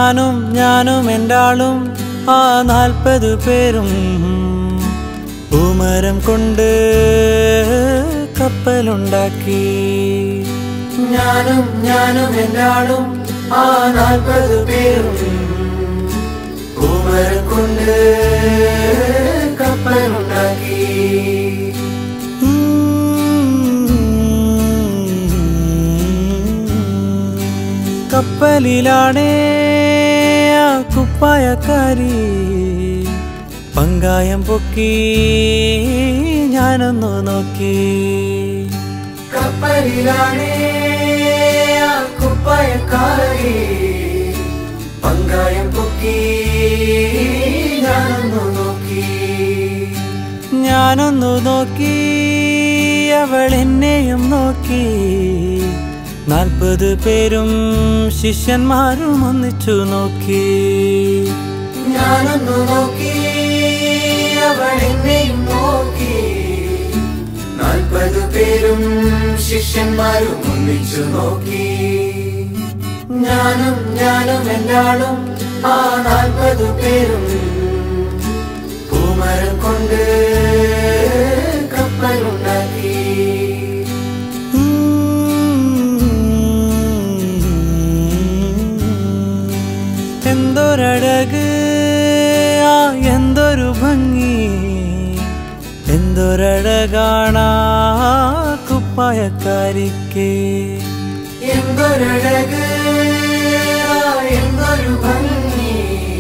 ഞാനും ഞാനും എൻ്റാളും ആ നാൽപ്പത് പേരും പൂമരം കൊണ്ട് കപ്പലുണ്ടാക്കി ഞാനും ഞാനും എൻ്റാളും ആ നാൽപ്പത് പേരും പൂമരം കൊണ്ട് കപ്പലുണ്ടാക്കി കപ്പലിലാണേ ആ കുപ്പായക്കാരി പങ്കായം പൊക്കി ഞാനൊന്നു നോക്കി കപ്പലിലാണേ ആ കുപ്പായക്കാരി പങ്കായം പൊക്കി ഞാനൊന്നു നോക്കി ഞാനൊന്നു നോക്കി അവൾ എന്നെയും നോക്കി നാൽപ്പത് പേരും ശിഷ്യന്മാരും ഒന്നിച്ചു നോക്കി ഞാനൊന്നു നോക്കി അവൾ എന്നെയും നോക്കി നാൽപ്പത് പേരും ശിഷ്യന്മാരും ഒന്നിച്ചു നോക്കി ഞാനും ഞാനും എല്ലാളും ആ നാൽപ്പത് പേരും പൂമരം കൊണ്ട് കപ്പലുണ്ടാക്കി എന്തൊരഴക് ആ എന്തൊരു ഭംഗി എന്തൊരഴകാണാ കുപ്പായക്കാരിക്ക് എന്തൊരഴക് ആ എന്തൊരു ഭംഗി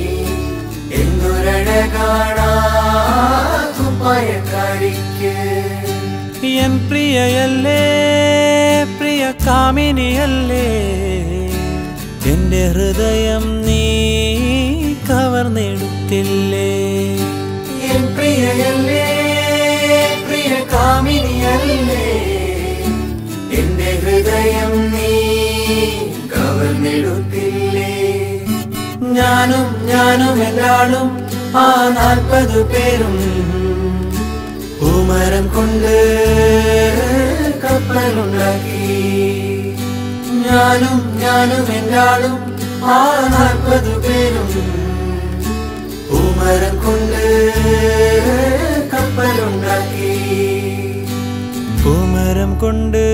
എന്തൊരഴകാണാ കുപ്പായക്കാരിക്ക് എൻ പ്രിയയല്ലേ പ്രിയ കാമിനിയല്ലേ എന്റെ ഹൃദയം നീ കവർന്നെടുത്തില്ലേ എൻ പ്രിയയല്ലേ പ്രിയ കാമിനിയല്ലേ എന്റെ ഹൃദയം നീ കവർന്നെടുത്തില്ലേ ഞാനും ഞാനും എല്ലാളും ആ നാൽപ്പത് പേരും പൂമരം കൊണ്ട് കപ്പലുണ്ടാക്കി ഞാനും ഞാനും എല്ലാളും ആ നാൽപ്പത് പേരും പൂമരം കൊണ്ട് കപ്പലുണ്ടാക്കി പൂമരം കൊണ്ട്